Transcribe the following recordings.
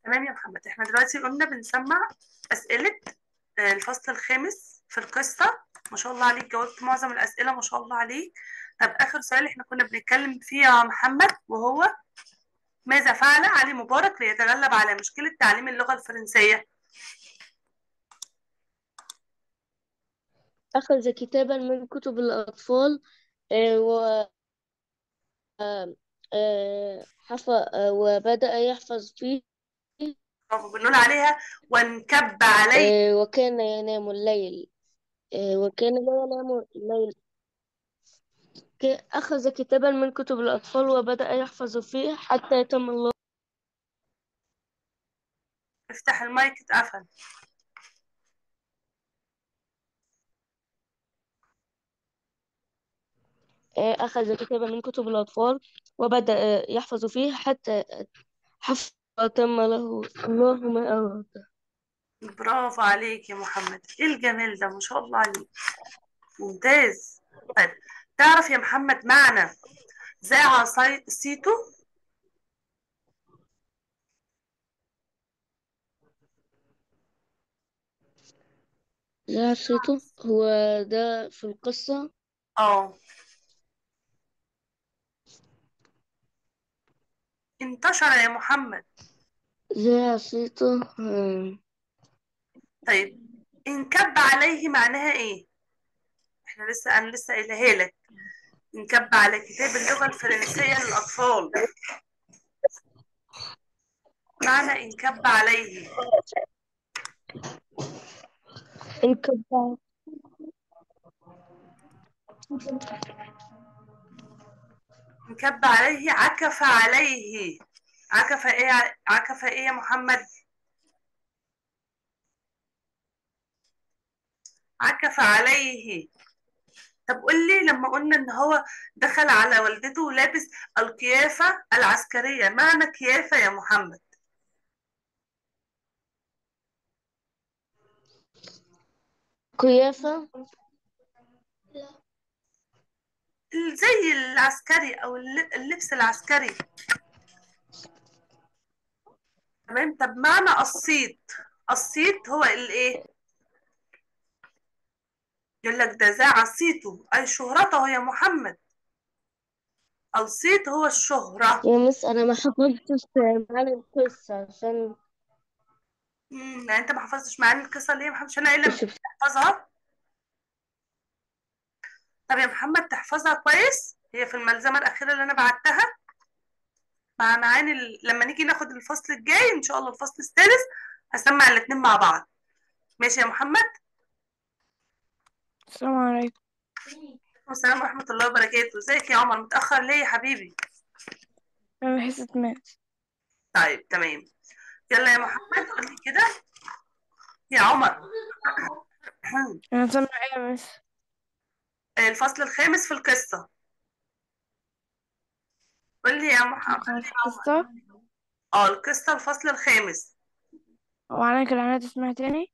تمام يا محمد احنا دلوقتي قلنا بنسمع أسئلة آه، الفصل الخامس في القصة ما شاء الله عليك جاوبت معظم الأسئلة ما شاء الله عليك طب آخر سؤال احنا كنا بنتكلم فيه يا محمد وهو ماذا فعل علي مبارك ليتغلب على مشكلة تعليم اللغة الفرنسية أخذ كتابا من كتب الأطفال آه، و آه، آه، حف- آه، وبدأ يحفظ فيه برافو بنقول عليها وانكب عليه آه، وكان ينام الليل آه، وكان لا ينام الليل ك- أخذ كتابا من كتب الأطفال وبدأ يحفظ فيه حتى يتم الله افتح المايك اتقفل آه، أخذ كتابا من كتب الأطفال وبدأ آه، يحفظ فيه حتى حفظ تم له الله ما أراد برافو عليك يا محمد ايه الجمال ده ما شاء الله عليك ممتاز طيب تعرف يا محمد معنى ذاع صي- صيته ذا صيته هو ده في القصة اه انتشر يا محمد ذا صيته آه، طيب انكب عليه معناها ايه احنا لسه انا لسه قايلها لك انكب على كتاب اللغة الفرنسية للأطفال معنى انكب عليه انكب انكب عليه عكف عليه عكف ايه عكف ايه يا محمد عكف عليه طب قول لي لما قلنا ان هو دخل على والدته لابس القيافة العسكرية معنى قيافة يا محمد قيافة زي العسكري او الل- اللبس العسكري تمام طب معنى الصيت الصيت هو الايه يقول لك ده ذاع صيته اي شهرته يا محمد الصيت هو الشهرة يا مس أنا ما حفظتش معاني القصة عشان امم يعني انت ما حفظتش معاني القصة ليه يا محمد عشان انا قايله مش تحفظها طب يا محمد تحفظها كويس هي في الملزمة الأخيرة اللي أنا بعتها مع معاني ال... لما نيجي ناخد الفصل الجاي إن شاء الله الفصل السادس هسمع الاتنين مع بعض ماشي يا محمد السلام عليكم والسلام ورحمة الله وبركاته ازيك يا عمر متأخر ليه يا حبيبي أنا حصة ماس طيب تمام يلا يا محمد قول لي كده يا عمر أنا سامع إيه يا مس الفصل الخامس في القصة قول لي يا محمد خمس قصة اه القصة الفصل الخامس وعليك العناد اسمها تاني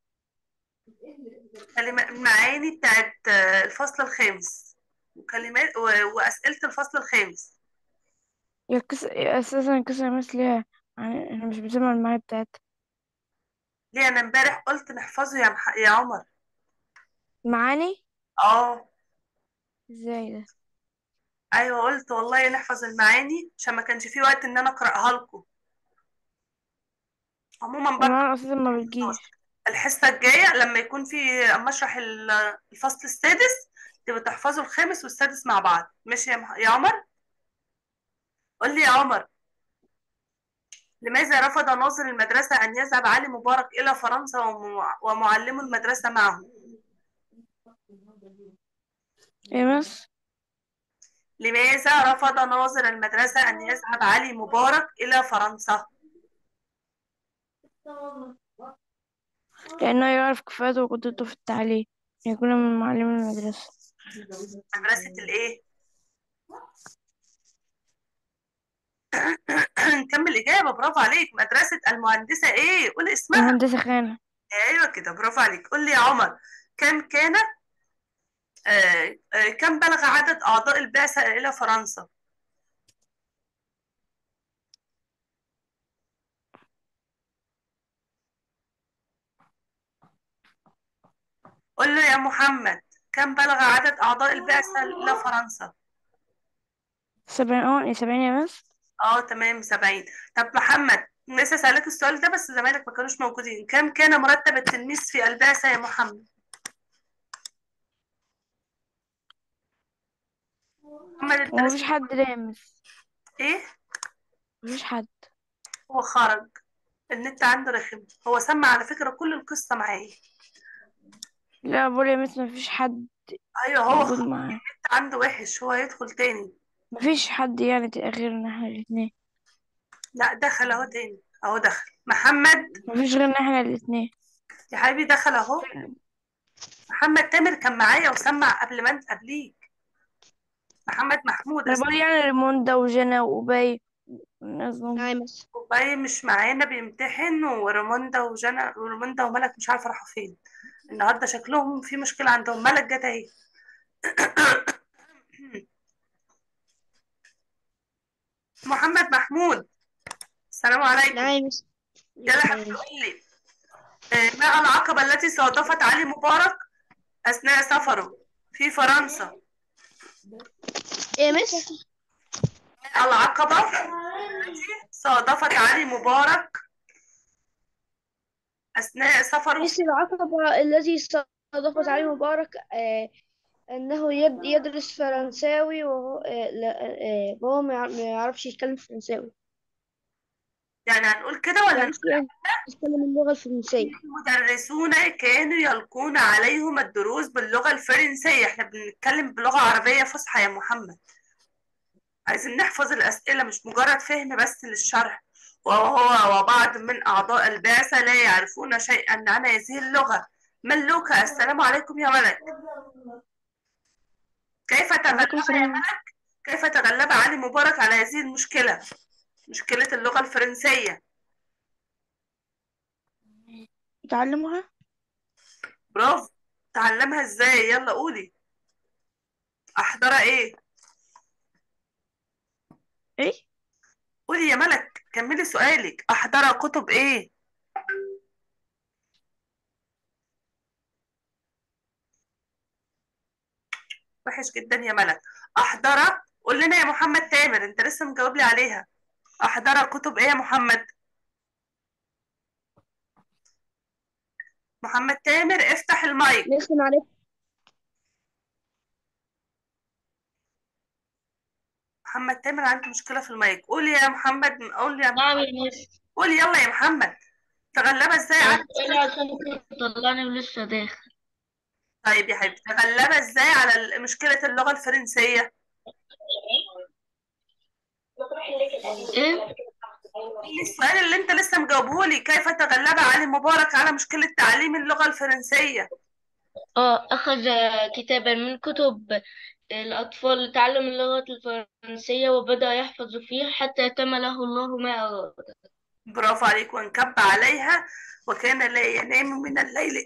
كلمة المعاني بتاعت آه، الفصل الخامس وكلمات و... وأسئلة الفصل الخامس يا القصة أساسا القصة يا مس ليها يعني أنا مش بسمع المعاني بتاعتها ليه أنا امبارح قلت نحفظه يا مح... يا عمر معاني اه ازاي ده ايوه قلت والله نحفظ المعاني عشان ما كانش في وقت ان انا اقراها لكم عموما برضه المعاني أساسا ما بتجيش الحصه الجايه لما يكون في اما اشرح ال- الفصل السادس تبقى تحفظوا الخامس والسادس مع بعض ماشي يا, مح... يا عمر قول لي يا عمر لماذا رفض ناظر المدرسة أن يذهب علي مبارك إلى فرنسا ومع... ومعلم المدرسة معه ايه مس لماذا رفض ناظر المدرسة أن يذهب علي مبارك إلى فرنسا لأنه يعرف كفاءته وقدرته في التعليم يكون من معلم المدرسة مدرسة الإيه؟ نكمل إجابة برافو عليك مدرسة المهندسة إيه؟ قول اسمها مهندسة خانة أيوة كده برافو عليك قول لي يا عمر كم كان آه آه كم بلغ عدد أعضاء البعثة إلى فرنسا؟ قول له يا محمد كم بلغ عدد أعضاء البعثة إلى فرنسا سبعين اه سبعين يا مس اه تمام سبعين طب محمد لسه سألك السؤال ده بس زمايلك ما كانوش موجودين كم كان مرتب التلميذ في البعثة يا محمد محمد انت ومفيش لسه حد ليه يا مس ايه مفيش حد هو خرج النت عنده رخم هو سمع على فكرة كل القصة معايا لا بقول يا مس مفيش حد ايوه هو موجود خرج معاه النت عنده وحش هو هيدخل تاني مفيش حد يعني غيرنا احنا الاتنين لا دخل اهو تاني اهو دخل محمد مفيش غيرنا احنا الاتنين يا حبيبي دخل اهو محمد تامر كان معايا وسمع قبل ما انت قبليك محمد محمود انا بقول يعني ريموندا وجنى وأبي والناس دول نعم يا مس وباي مش معانا بيمتحن وريموندا وجنى وريموندا وملك مش عارفه راحوا فين النهارده شكلهم في مشكله عندهم ملك جت اهي محمد محمود السلام عليكم نعم يا مس يلا يا حبيبي قول لي آه، ما العقبة التي صادفت علي مبارك أثناء سفره في فرنسا ايه يا مس العقبة التي صادفت علي مبارك أثناء سفره مس العقبة الذي صادفت علي مبارك آه أنه يد يدرس فرنساوي وهو آه لا آه وهو ما يع- ما يعرفش يتكلم فرنساوي يعني هنقول كده ولا يعني نقول يعني يتكلم اللغة الفرنسية المدرسون كانوا يلقون عليهم الدروس باللغة الفرنسية احنا بنتكلم بلغة عربية فصحى يا محمد عايزين نحفظ الأسئلة مش مجرد فهم بس للشرح وهو وبعض من أعضاء البعثة لا يعرفون شيئا عن هذه اللغة ملوكة السلام عليكم يا ملك كيف تغلب وعليكم يا السلام ملك كيف تغلب علي مبارك على هذه المشكلة مشكلة اللغة الفرنسية تعلمها برافو تعلمها ازاي يلا قولي أحضر ايه ايه قولي يا ملك كملي سؤالك أحضر كتب ايه وحش جدا يا ملك أحضر قول لنا يا محمد تامر انت لسه مجاوب لي عليها أحضر كتب ايه يا محمد محمد تامر افتح المايك لسه معرفة محمد تامر عنده مشكلة في المايك قول يا محمد قول يا نعم يا مس قول يلا يا محمد تغلبة ازاي على ايه عشان طلعني ولسه داخل طيب يا حبيبي تغلبة ازاي على ال- مشكلة اللغة الفرنسية ايه السؤال اللي انت لسه مجاوبهولي كيف تغلب علي مبارك على مشكلة تعليم اللغة الفرنسية اه أخذ كتابا من كتب الأطفال لتعلم اللغة الفرنسية وبدأ يحفظ فيه حتى أتم له الله ما أراد برافو عليك وانكب عليها وكان لا ينام من الليل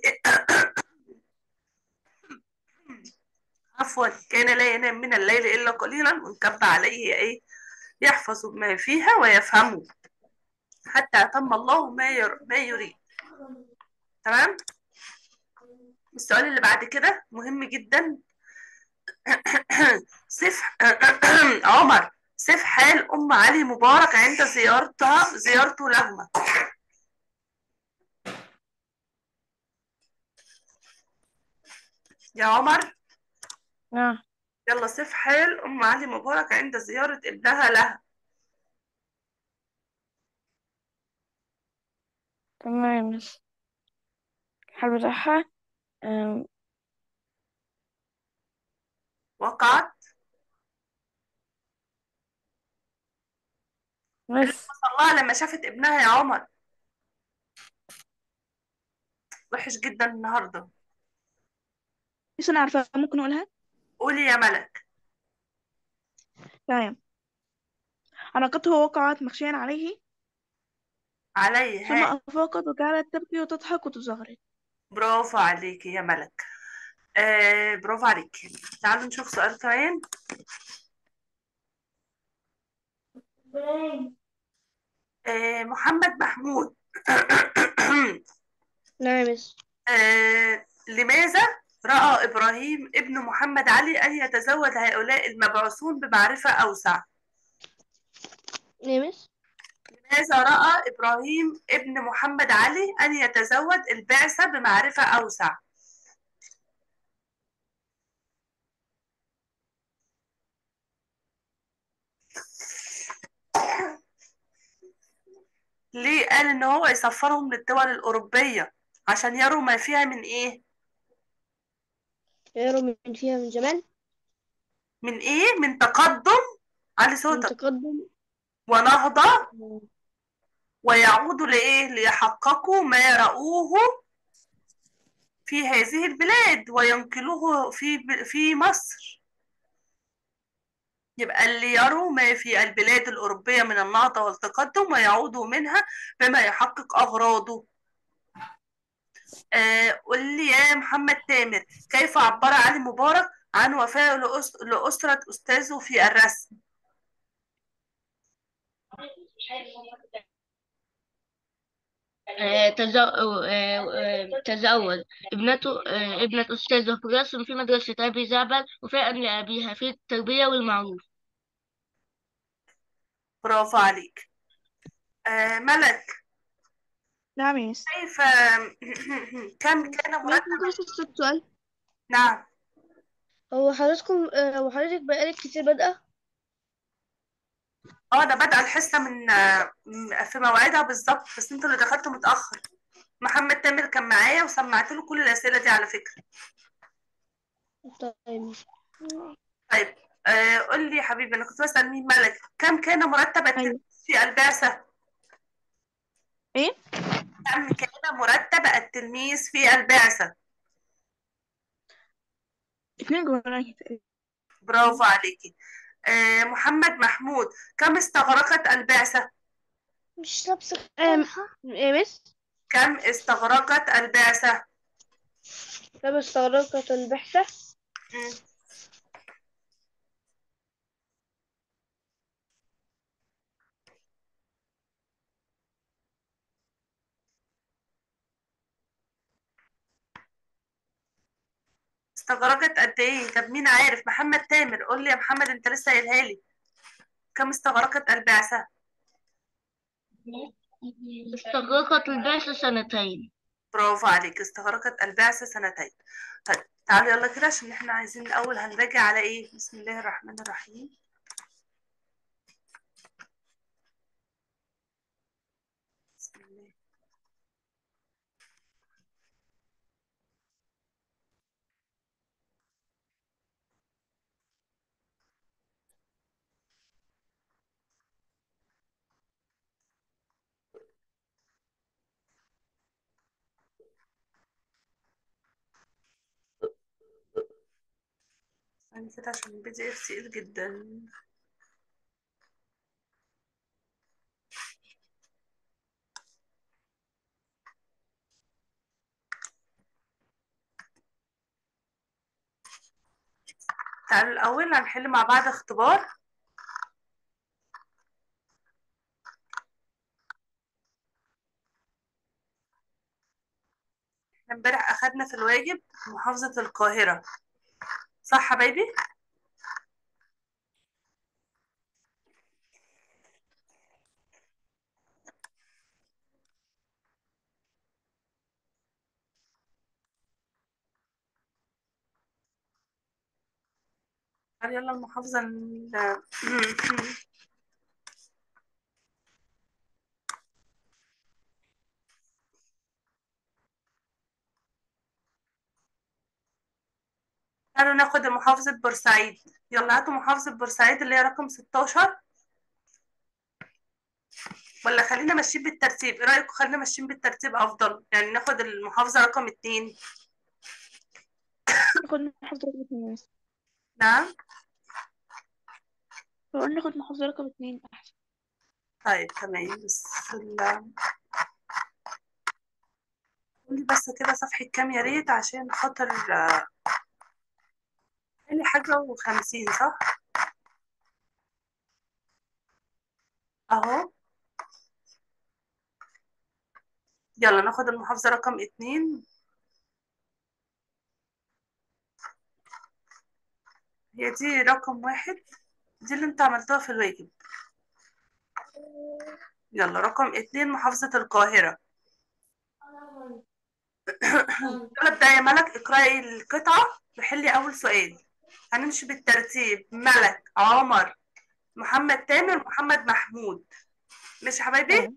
عفوا كان لا ينام من الليل إلا قليلا وانكب عليه ايه يحفظ ما فيها ويفهمه حتى أتم الله ما ير... ما يريد تمام السؤال اللي بعد كده مهم جدا صف عمر صف حال أم علي مبارك عند زيارتها زيارته لهما يا عمر نعم يلا صف حال أم علي مبارك عند زيارة ابنها لها تمام يا مس الحل بتاعها أم، وقعت مس الله لما شافت ابنها يا عمر وحش جدا النهارده بس انا عارفه ممكن اقولها قولي يا ملك تمام علاقته وقعت مخشيا عليه علي ثم ها أفاقت وجعلت تبكي وتضحك وتزغرد برافو عليكي يا ملك آه برافو عليكي تعالوا نشوف سؤال كمان آه محمد محمود نعم يا مس آه لماذا رأى إبراهيم ابن محمد علي أن يتزود هؤلاء المبعوثون بمعرفة أوسع ليه مس لماذا رأى إبراهيم ابن محمد علي أن يتزود البعثة بمعرفة أوسع ليه قال إن هو يسفرهم للدول الأوروبية عشان يروا ما فيها من إيه يروا من فيها من جمال من إيه من تقدم علي من صوتك تقدم ونهضة ويعودوا لإيه ليحققوا ما رأوه في هذه البلاد وينقلوه في في مصر يبقى اللي يروا ما في البلاد الأوروبية من النهضة والتقدم ويعودوا منها بما يحقق أغراضه آه قل لي يا محمد تامر كيف عبر علي مبارك عن وفائه لأس- لأسرة أستاذه في الرسم آه، تزو- آه، آه، تزوج ابنته آه، ابنة أستاذه في الرسم في مدرسة أبي زعبل وفاء لأبيها في التربية والمعروف برافو عليك آه ملك نعم يا مس كيف كم كان ممكن مرتب بس أسألك سؤال نعم هو حضرتكم آه، هو حضرتك بقالك كتير بادئة اه انا بادئه الحصه من آه، م- في موعدها بالظبط بس انتوا اللي دخلتوا متاخر محمد تامر كان معايا وسمعت له كل الاسئله دي على فكره طيب طيب آه قول لي يا حبيبي انا كنت بسال مين ملك كم كان مرتب أيوة. التلميذ في البعثه إيه؟ كم كان مرتب التلميذ في البعثه اتنين جمهورية تقريبا برافو عليكي آه محمد محمود كم استغرقت البعثه مش لابسة أم، طرحة إيه بس كم استغرقت البعثه طب استغرقت البحثة مم. استغرقت قد ايه طب مين عارف محمد تامر قول لي يا محمد انت لسه قايلها لي كم استغرقت البعثة استغرقت البعثة سنتين برافو عليك استغرقت البعثة سنتين طيب تعالوا يلا كده عشان احنا عايزين الاول هنراجع على ايه بسم الله الرحمن الرحيم بسم الله ثانية كده عشان البي دي اف تقيل جدا تعالوا الأول هنحل مع بعض اختبار احنا امبارح أخدنا في الواجب محافظة القاهرة صح يا حبايبي؟ تعالوا يلا المحافظة ال- تعالوا ناخد محافظة بورسعيد يلا هاتوا محافظة بورسعيد اللي هي رقم 16 ولا خلينا ماشيين بالترتيب ايه رأيكم خلينا ماشيين بالترتيب أفضل يعني ناخد المحافظة رقم 2 ناخد محافظة رقم اتنين بس نعم بقول ناخد محافظة رقم اتنين أحسن طيب تمام بس ال- قولي بس كده صفحة كام يا ريت عشان خاطر آه، قولي حاجة وخمسين صح؟ أهو يلا ناخد المحافظة رقم اتنين هي دي رقم واحد دي اللي انت عملتوها في الواجب يلا رقم اتنين محافظة القاهرة يلا ابدأ يا ملك اقرأي القطعة وحلي أول سؤال هنمشي بالترتيب ملك عمر محمد تامر محمد محمود ماشي يا حبايبي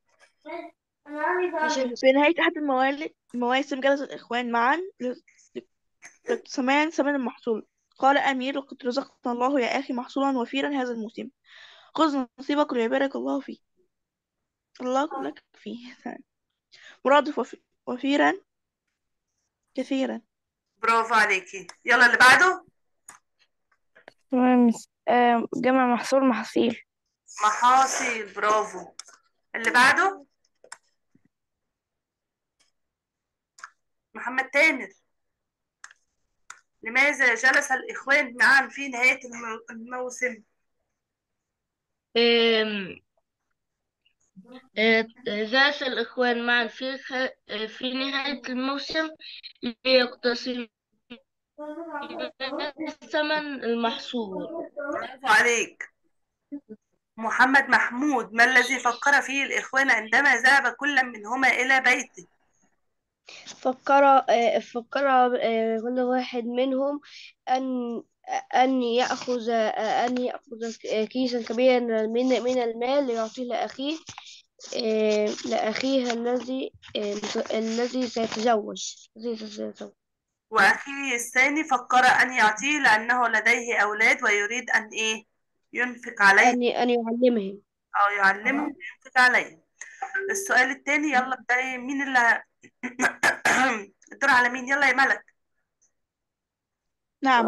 في نهاية أحد الموالد مواسم جلس الإخوان معا لاقتسمان ثمن المحصول قال أمير لقد رزقنا الله يا أخي محصولا وفيرا هذا الموسم خذ نصيبك ويبارك الله فيه الله لك فيه مرادف وف- وفيرا كثيرا برافو عليكي يلا اللي بعده تمام مس آه جمع محصول محاصيل محاصيل برافو اللي بعده محمد تامر لماذا جلس الإخوان معا في نهاية المو- الموسم آم، آه، جلس الإخوان معا في خ- آه، في نهاية الموسم ليقتسموا ثمن المحصول برافو عليك محمد محمود ما الذي فكر فيه الإخوان عندما ذهب كل منهما إلى بيته فكر آه، فكر آه، كل واحد منهم أن أن يأخذ آه، أن يأخذ كيسا كبيرا من من المال ليعطيه لأخيه آه، لأخيه الذي آه، الذي سيتزوج الذي سيتزوج وأخيه الثاني فكر أن يعطيه لأنه لديه أولاد ويريد أن إيه ينفق عليه أن أن يعلمهم أو يعلمهم وينفق عليه السؤال التاني يلا ابدأي مين اللي الدور على مين يلا يا ملك نعم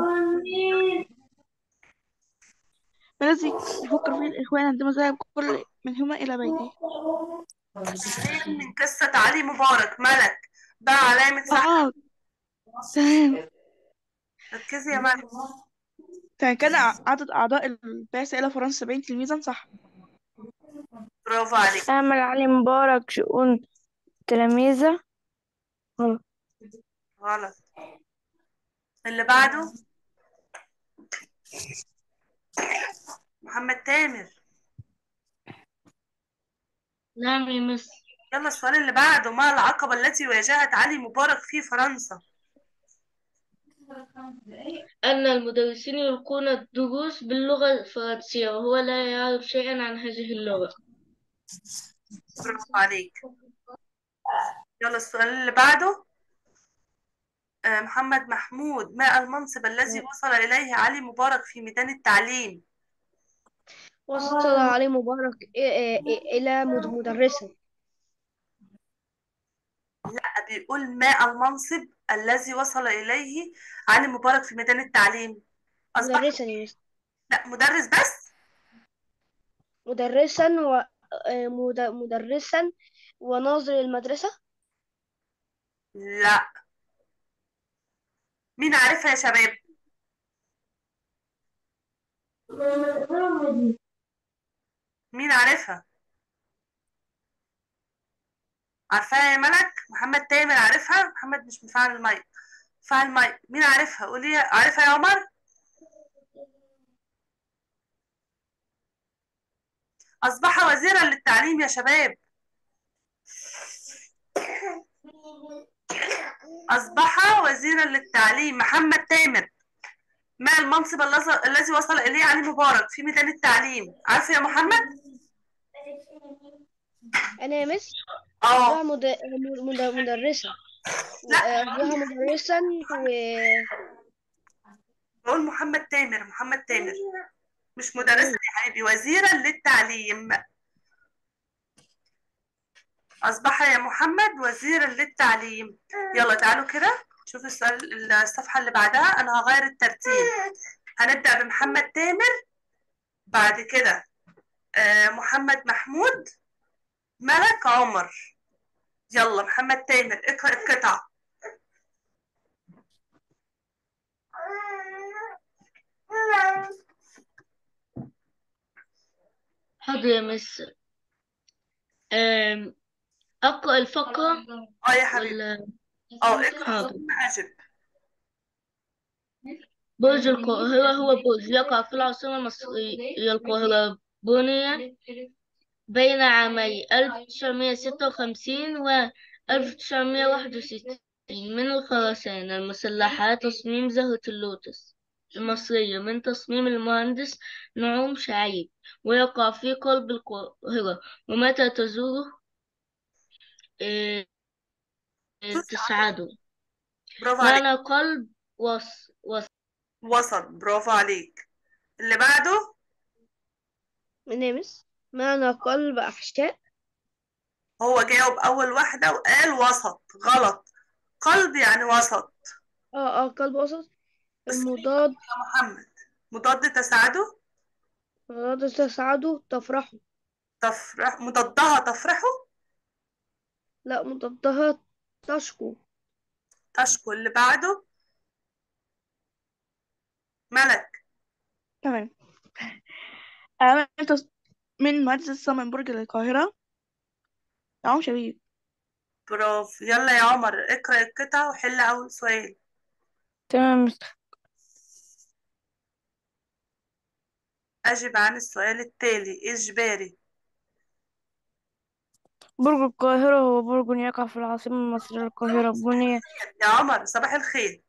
ما الذي يفكر فيه الإخوان عندما ذهب كل منهما إلى بيته مين من قصة علي مبارك ملك ده علامة صح آه تمام ركزي يا ملك تمام كان ع- عدد أعضاء البعثة إلى فرنسا 70 تلميذا صح برافو عليك أعمل علي مبارك شؤون تلاميذه غلط غلط اللي بعده محمد تامر نعم يا مس يلا السؤال اللي بعده ما العقبة التي واجهت علي مبارك في فرنسا أن المدرسين يلقون الدروس باللغة الفرنسية وهو لا يعرف شيئا عن هذه اللغة برافو عليك يلا السؤال اللي بعده آه، محمد محمود ما المنصب الذي وصل إليه علي مبارك في ميدان التعليم وصل علي مبارك إ- إ- إلى مد- مدرسا لا بيقول ما المنصب الذي وصل إليه علي مبارك في ميدان التعليم أصبح مدرسا يا مس لا مدرس بس مدرسا و آه، مد- مدرسا وناظر المدرسة لا مين عارفها يا شباب مين عارفها عارفاها يا ملك محمد تامر عارفها محمد مش مفعل المايك فعل المايك مين عارفها قولي عارفها يا عمر أصبح وزيرا للتعليم يا شباب أصبح وزيرا للتعليم محمد تامر ما المنصب الذي الذي وصل إليه علي مبارك في ميدان التعليم عارفه يا محمد؟ أنا يا مس اه أصبح مد... مد... مدرسة لا. أصبح مدرسا و بقول محمد تامر محمد تامر مش مدرسة يا حبيبي وزيرا للتعليم أصبح يا محمد وزيرا للتعليم يلا تعالوا كده شوفوا السؤال الصفحة اللي بعدها أنا هغير الترتيب هنبدأ بمحمد تامر بعد كده آه، محمد محمود ملك عمر يلا محمد تامر اقرأ القطعة حاضر يا مس أم، أقرأ الفقرة اه يا حبيبي ولا اه اقرأ حاضر ثم أجب برج القاهرة هو برج يقع في العاصمة المصرية القاهرة بني بين عامي 1956 و 1961 من الخرسانة المسلحة تصميم زهرة اللوتس المصرية من تصميم المهندس نعوم شعيب ويقع في قلب القاهرة ومتى تزوره آه، آه، تسعده برافو عليك معنى قلب وص وص وسط برافو عليك اللي بعده نمس معنى قلب أحشاء هو جاوب أول واحدة وقال وسط غلط قلب يعني وسط اه اه قلب وسط بس المضاد يا محمد مضاد تساعده مضاد تسعده تفرحه تفرح مضادها تفرحه لا مضادها تشكو تشكو اللي بعده ملك تمام أعلام تص- من مؤسسة من برج القاهرة نعوم شبيب برافو يلا يا عمر اقرأ القطعة وحل أول سؤال تمام مس- أجب عن السؤال التالي إجباري برج القاهرة هو برج يقع في العاصمة المصرية القاهرة بني يا عمر صباح الخير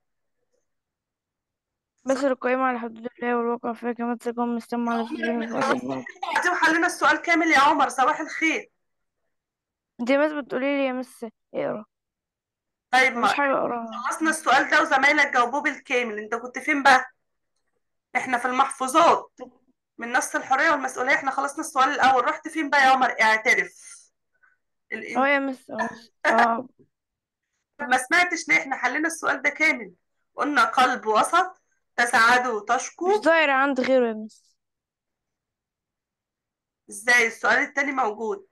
بس القائمة على حدود الله والواقع فيها كما تقوم مستمع على سبيل في وقت الموت دي وحلينا السؤال كامل يا عمر صباح الخير انت يا مس بتقولي لي يا مس اقرا طيب مفيش ما حاجة اقراها خلصنا السؤال ده وزمايلك جاوبوه بالكامل انت كنت فين بقى احنا في المحفوظات من نص الحرية والمسؤولية احنا خلصنا السؤال الأول رحت فين بقى يا عمر اعترف اه الإن... يا مس اه مس. اه ما سمعتش ليه احنا حلينا السؤال ده كامل قلنا قلب وسط تسعده مش تشكو ظاهر عندي غيره يا مس ازاي السؤال التاني موجود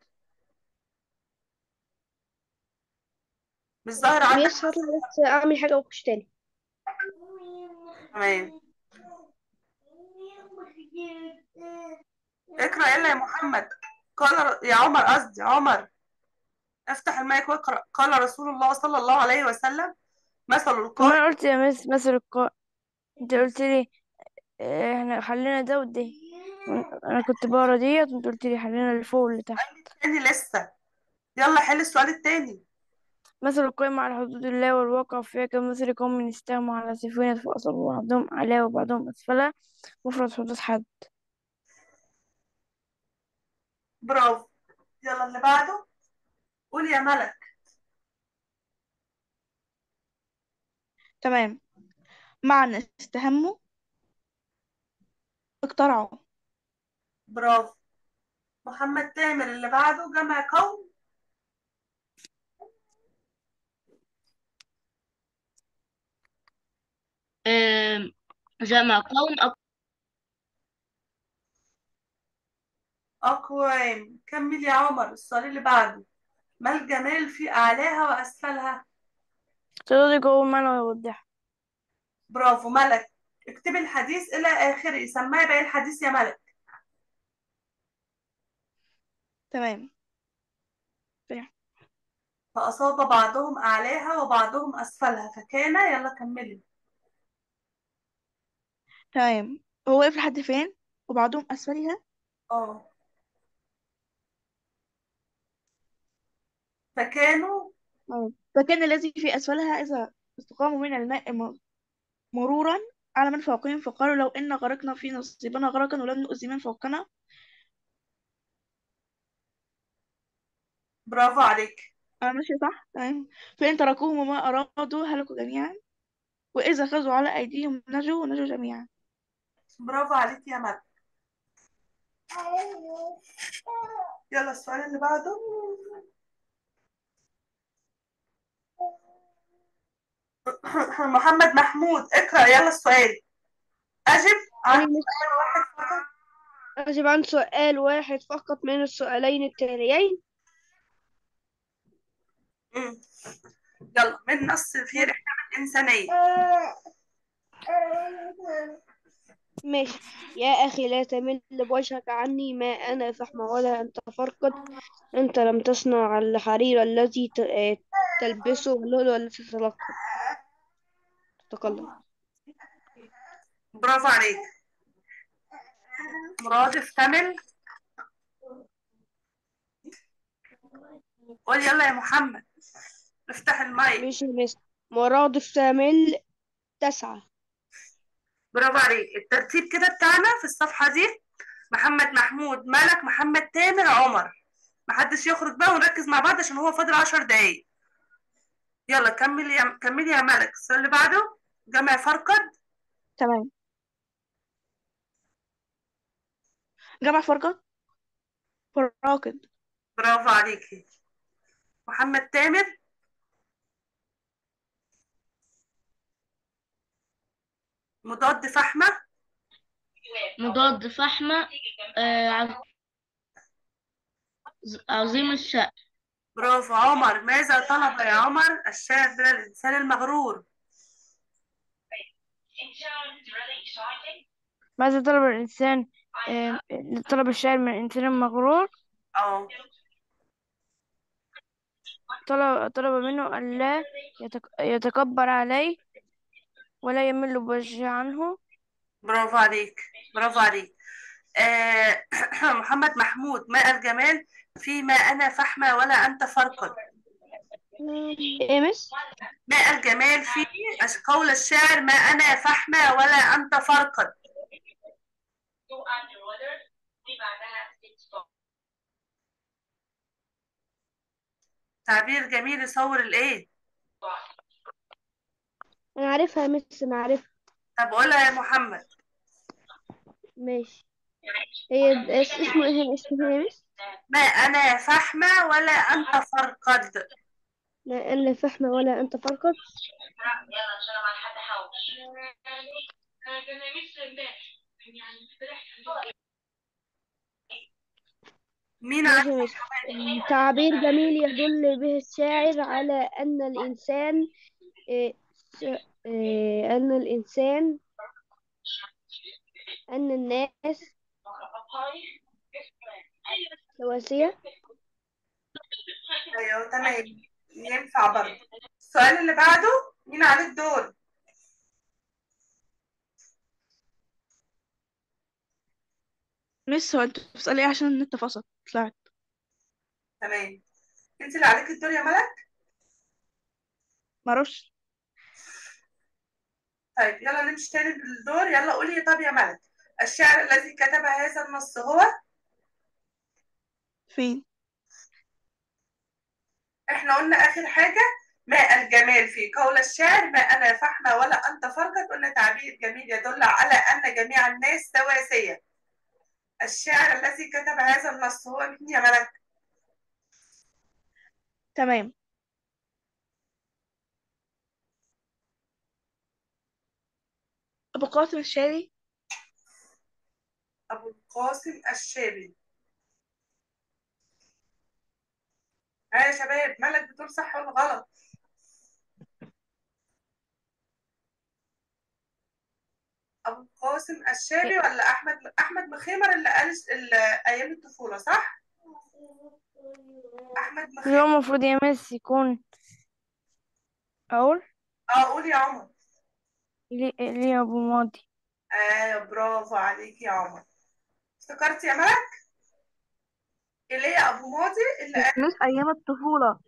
مش ظاهر عندك ميس هطلع بس أعمل حاجة وأخش تاني تمام اقرأ يلا يا محمد قال ر- يا عمر قصدي عمر افتح المايك واقرأ قال رسول الله صلى الله عليه وسلم مثل طب ما القائم انا قلت يا مس مثل القاء انت قلت لي اه، احنا حلينا ده وده انا كنت بقرا ديت وانت قلت لي حلينا اللي فوق واللي تحت التاني لسه يلا حل السؤال التاني مثل القائمة على حدود الله والواقع فيها كمثل قوم استهموا على سفينة فأصابوا بعضهم أعلى وبعضهم أسفلها مفرد حدود حد برافو يلا اللي بعده قول يا ملك تمام معنى استهموا اقترعوا برافو محمد تامر اللي بعده جمع قوم آم، جمع قوم أق- أقوام كمل يا عمر السؤال اللي بعده ما الجمال في أعلاها وأسفلها تقدر جوه المعنى ويوضحها برافو ملك اكتب الحديث إلى آخره سمعي باقي الحديث يا ملك تمام فأصاب بعضهم أعلاها وبعضهم أسفلها فكان يلا كملي تمام هو واقف لحد فين وبعضهم أسفلها اه فكانوا أه. فكان الذي في أسفلها إذا استقاموا من الماء م- مرورا على من فوقهم فقالوا لو إن غرقنا في نصيبنا غرقا ولم نؤذي من فوقنا برافو عليك أنا ماشي صح تمام فإن تركوهم وما أرادوا هلكوا جميعا وإذا خذوا على أيديهم نجوا ونجوا جميعا برافو عليك يا ملك يلا السؤال اللي بعده محمد محمود اقرأ يلا السؤال أجب عن أنا مس سؤال واحد فقط أجب عن سؤال واحد فقط من السؤالين التاليين مم. يلا من نص في رحلة الإنسانية ماشي يا أخي لا تمل بوجهك عني ما أنا فحم ولا أنت فرقد أنت لم تصنع الحرير الذي ت- آه، تلبسه واللؤلؤ التي تتلقى تتقلب برافو عليك مرادف كامل قول يلا يا محمد افتح المايك ماشي يا مس مرادف كامل تسعة برافو عليك الترتيب كده بتاعنا في الصفحة دي محمد محمود ملك محمد تامر عمر محدش يخرج بقى ونركز مع بعض عشان هو فاضل عشر دقايق يلا كملي يا كملي يا ملك السؤال اللي بعده جمع فرقد تمام جمع فرقة فراقد برافو عليكي محمد تامر مضاد فحمة مضاد فحمة آه، عظ- عظيم الشأن برافو عمر ماذا طلب يا عمر الشاعر من الإنسان المغرور ماذا طلب الإنسان آه، طلب الشاعر من الإنسان المغرور اه طلب طلب منه ألا يتك- يتكبر عليه ولا يمل بوجه عنه برافو عليك برافو عليك آه محمد محمود ماء الجمال فيما أنا فحمة ولا أنت فرقد ايه يا مس ماء الجمال في قول الشاعر ما أنا فحمة ولا أنت فرقد تعبير جميل يصور الإيه انا عارفها يا مس انا عارفها طب قولها يا محمد ماشي هي اس- اسمه ايه اسمه ايه يا مس ما أنا فحمة ولا أنت فرقد لا انا فحمة ولا انت فرقد مين ماشي عارف يا مس تعبير جميل يدل به الشاعر على أن الإنسان إيه، س- إيه، أن الإنسان أن الناس سواسية أيوه تمام ينفع برضه السؤال اللي بعده مين عليه الدور مس هو انت بتسألي ايه عشان النت فصل طلعت تمام انت اللي عليك الدور يا ملك معرفش طيب يلا نمشي تاني بالدور يلا قولي طب يا ملك الشاعر الذي كتب هذا النص هو فين احنا قلنا اخر حاجة ماء الجمال في قول الشاعر ما انا فحمة ولا انت فرقد قلنا تعبير جميل يدل على ان جميع الناس سواسية الشاعر الذي كتب هذا النص هو مين يا ملك تمام أبو قاسم الشاري ابو القاسم الشابي ها يا شباب ملك بتقول صح ولا غلط ابو القاسم الشابي ولا احمد احمد مخيمر اللي قال اللي ايام الطفولة صح احمد اللي مخيمر هو المفروض يا مس يكون أقول اه قول يا عمر ليه ليه أبو ماضي ايوه برافو عليك يا عمر افتكرت يا ملك ايليا ابو ماضي اللي قال مس أيام الطفولة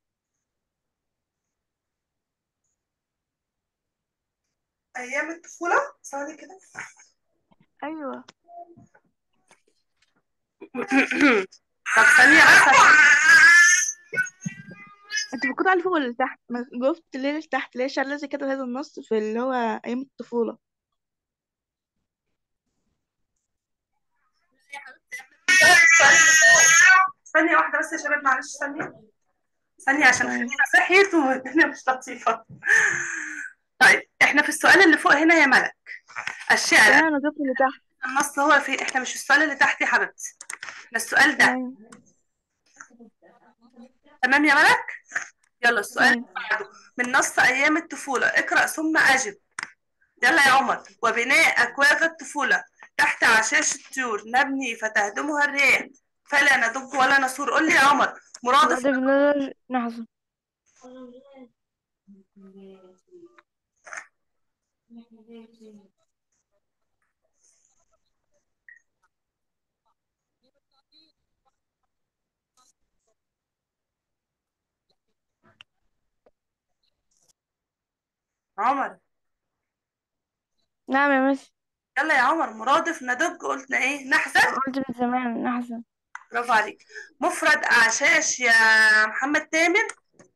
ايام الطفولة ثواني كده أيوة طب ثانية بس عشان انت بتكون على فوق ولا تحت ما جاوبت ليه تحت ليش الذي كتب هذا النص في اللي هو أيام الطفولة ثانية واحدة بس يا شباب معلش ثانية ثانية عشان تمام. خلينا صحيت والدنيا مش لطيفة طيب احنا في السؤال اللي فوق هنا يا ملك الشعر أنا جاوبت اللي تحت النص هو في احنا مش السؤال اللي تحت يا حبيبتي احنا السؤال ده تمام تمام يا ملك يلا السؤال اللي تمام. بعده من نص أيام الطفولة اقرأ ثم أجب يلا يا عمر وبناء أكواخ الطفولة تحت عشاش الطيور نبني فتهدمها الرياح فلا ندب ولا نصور قول لي يا عمر مرادف بعد النظر لحظة عمر نعم يا مس يلا يا عمر مرادف ندج قلنا ايه نحذف قلت من زمان نحسن برافو عليك مفرد اعشاش يا محمد تامر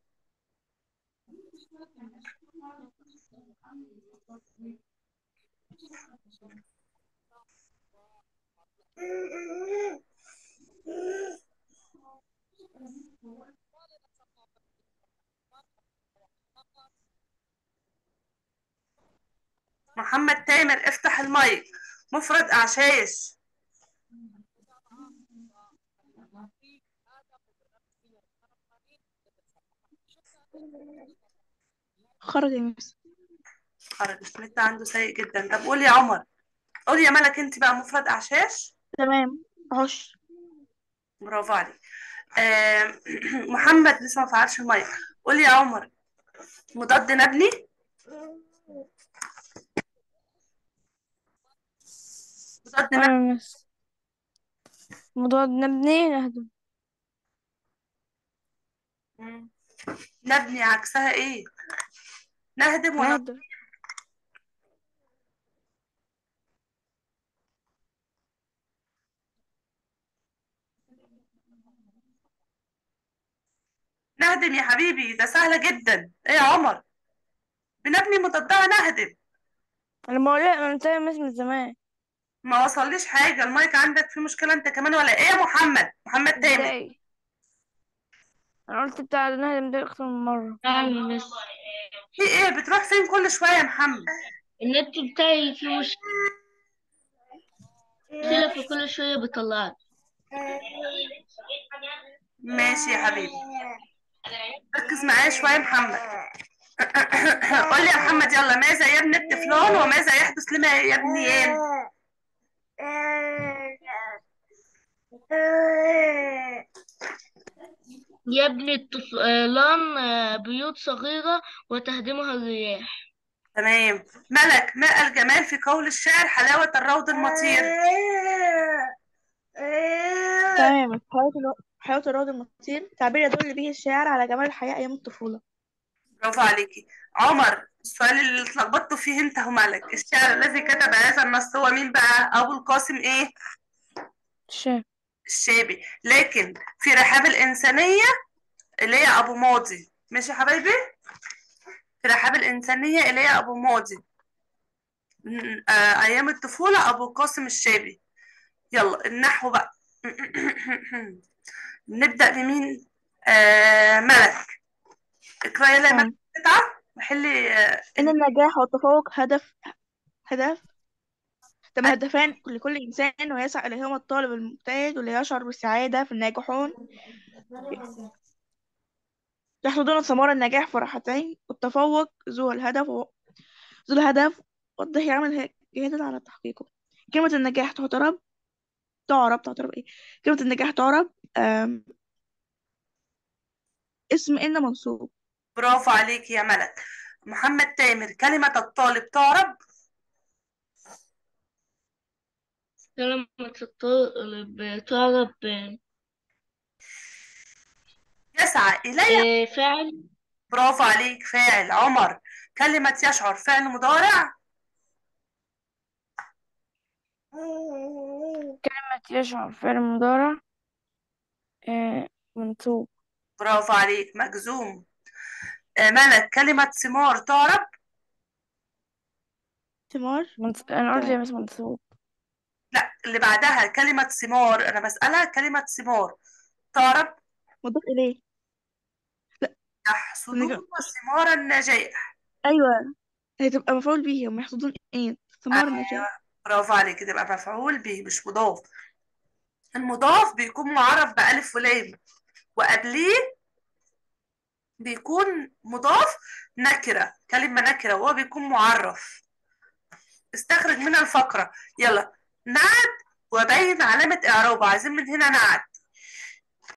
محمد تامر افتح المايك مفرد اعشاش خرج يا مس خرج النت عنده سيء جدا طب قول يا عمر قول يا ملك انت بقى مفرد اعشاش تمام عش برافو عليك آه محمد لسه ما فعلش المايك قول يا عمر مضاد نبني مضاد نبني نعم يا مس مضاد نبني نهدم مم. نبني عكسها ايه نهدم ولا نهدم نهدم يا حبيبي ده سهلة جدا ايه يا عمر بنبني مضادها نهدم انا بقول لك انا متابع مس من زمان ما وصليش حاجة المايك عندك فيه مشكلة انت كمان ولا ايه يا محمد محمد تامر ازاي انا قلت بتاع نهدم ده اكتر من مرة نعم يا مس في ايه بتروح فين كل شوية يا محمد النت بتاعي فيه مشكلة فكل شوية بيطلعني ماشي يا حبيبي ركز معايا شوية يا محمد قول لي يا محمد يلا ماذا يبني الطفلان وماذا يحدث لما يبنيان يبني الطفلان آه، بيوت صغيرة وتهدمها الرياح تمام ملك ما الجمال في قول الشاعر حلاوة الروض المطير تمام حياة الو... حياة الروض المطير تعبير يدل به الشاعر على جمال الحياة أيام الطفولة برافو عليكي عمر السؤال اللي اتلخبطتوا فيه انت وملك الشاعر الذي كتب هذا النص هو مين بقى ابو القاسم ايه شايف الشابي لكن في رحاب الإنسانية اللي هي أبو ماضي ماشي يا حبايبي في رحاب الإنسانية اللي هي أبو ماضي م- آه، أيام الطفولة أبو قاسم الشابي يلا النحو بقى نبدأ بمين آه ملك اقرأي لي ملك تمام قطعة وحلي آه إن النجاح والتفوق هدف هدف تم هدفان لكل إنسان ويسعى إليهما الطالب المجتهد واللي يشعر بالسعادة في الناجحون يحصدون ثمار النجاح فرحتين والتفوق ذو الهدف و... ذو الهدف وضح يعمل جاهدا على تحقيقه كلمة النجاح تعترب تعرب تعترب ايه كلمة النجاح تعرب آم... اسم إن منصوب برافو عليك يا ملك محمد تامر كلمة الطالب تعرب كلمة الطالب تعرب آه، يسعى إليه آه، فعل برافو عليك فاعل عمر كلمة يشعر فعل مضارع كلمة يشعر فعل مضارع آه منصوب برافو عليك مجزوم آه، ملك كلمة ثمار تعرب ثمار منص... أنا قلت يا تمام مس منصوب لا اللي بعدها كلمة ثمار أنا بسألها كلمة ثمار تعرب مضاف إليه يحصدون النجاح ثمار النجاح أيوة هتبقى مفعول به هم يحصدون ايه ثمار النجاح أيوة برافو عليك تبقى مفعول به مش مضاف المضاف بيكون معرف بألف ولام وقبليه بيكون مضاف نكرة كلمة نكرة وهو بيكون معرف استخرج منها الفقرة يلا نعت وبين علامة إعرابه عايزين من هنا نعت